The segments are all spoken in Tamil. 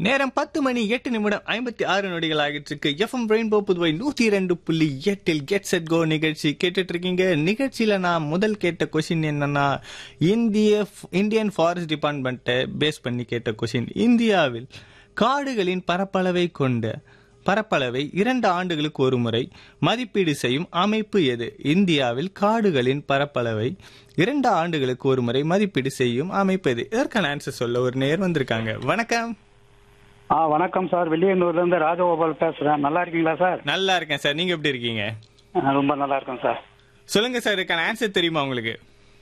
நேரம் பத்து மணி எட்டு நிமிடம் ஐம்பத்தி ஆறு நொடிகள் ஆகிட்டு இருக்கு எஃப்எம் ரெயின்போ புதுவை நூத்தி ரெண்டு புள்ளி எட்டில் கெட் செட் கோ நிகழ்ச்சி கேட்டுட்டு இருக்கீங்க நிகழ்ச்சியில நான் முதல் கேட்ட கொஷின் என்னன்னா இந்திய இந்தியன் ஃபாரஸ்ட் டிபார்ட்மெண்ட்டை பேஸ் பண்ணி கேட்ட கொஷின் இந்தியாவில் காடுகளின் பரப்பளவை கொண்ட பரப்பளவை இரண்டு ஆண்டுகளுக்கு ஒரு முறை மதிப்பீடு செய்யும் அமைப்பு எது இந்தியாவில் காடுகளின் பரப்பளவை இரண்டு ஆண்டுகளுக்கு ஒரு முறை மதிப்பீடு செய்யும் அமைப்பு எது இதற்கான ஆன்சர் சொல்ல ஒரு நேர் வந்திருக்காங்க வணக்கம் ஆ வணக்கம் சார் வெளியனூர்ல இருந்து ராஜகோபால் பேசுறேன் நல்லா இருக்கீங்களா சார் நல்லா இருக்கேன் சார் நீங்க எப்படி இருக்கீங்க ஆ, ரொம்ப நல்லா இருக்கேன் சார் சொல்லுங்க சார் இதுக்கான ஆன்சர் தெரியுமா உங்களுக்கு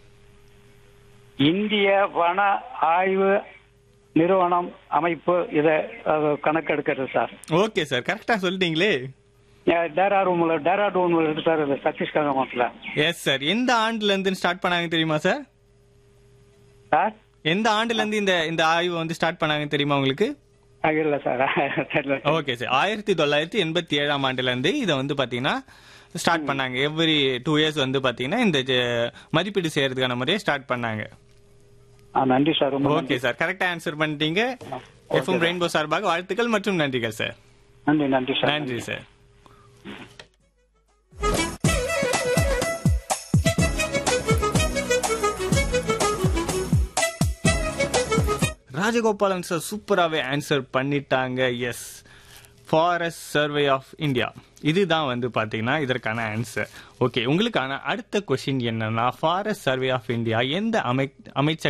இந்திய வன ஆய்வு நிறுவனம் அமைப்பு இதை அது கணக்கெடுக்கிறது சார் ஓகே சார் கரெக்டா சொல்லிட்டீங்களே டேராடூன்ல டேராடூன் இருக்கு சார் இது சத்தீஸ்கர் மாவட்டத்தில் எஸ் சார் எந்த ஆண்டுல இருந்து ஸ்டார்ட் பண்ணாங்க தெரியுமா சார் சார் எந்த ஆண்டுல இருந்து இந்த இந்த ஆய்வு வந்து ஸ்டார்ட் பண்ணாங்க தெரியுமா உங்களுக்கு ஆ, இல்ல சார் தெரியல சார். ஓகே சார் ஆயிரத்தி தொள்ளாயிரத்தி எண்பத்தி ஏழாம் ஆண்டுல இருந்து இதை வந்து பாத்தீங்கன்னா ஸ்டார்ட் பண்ணாங்க எவ்ரி டூ இயர்ஸ் வந்து பாத்தீங்கன்னா இந்த ஜ- மதிப்பீடு செய்யறதுக்கான முறையை ஸ்டார்ட் பண்ணாங்க ஆ, நன்றி சார் ரொம்ப ஓகே சார் கரெக்டா ஆன்சர் பண்ணிட்டீங்க எஃப்எம் ரெயின்போ சார்பாக வாழ்த்துக்கள் மற்றும் நன்றிகள் சார் நன்றி நன்றி சார் நன்றி சார் ராஜகோபாலன் சார் சூப்பராகவே ஆன்சர் பண்ணிட்டாங்க yes forest survey of India இதுதான் வந்து பார்த்தீங்கன்னா இதற்கான ஆன்சர் ஓகே உங்களுக்கான அடுத்த கொஷின் என்னன்னா ஃபாரஸ்ட் சர்வே ஆஃப் இந்தியா எந்த அமை அமைச்ச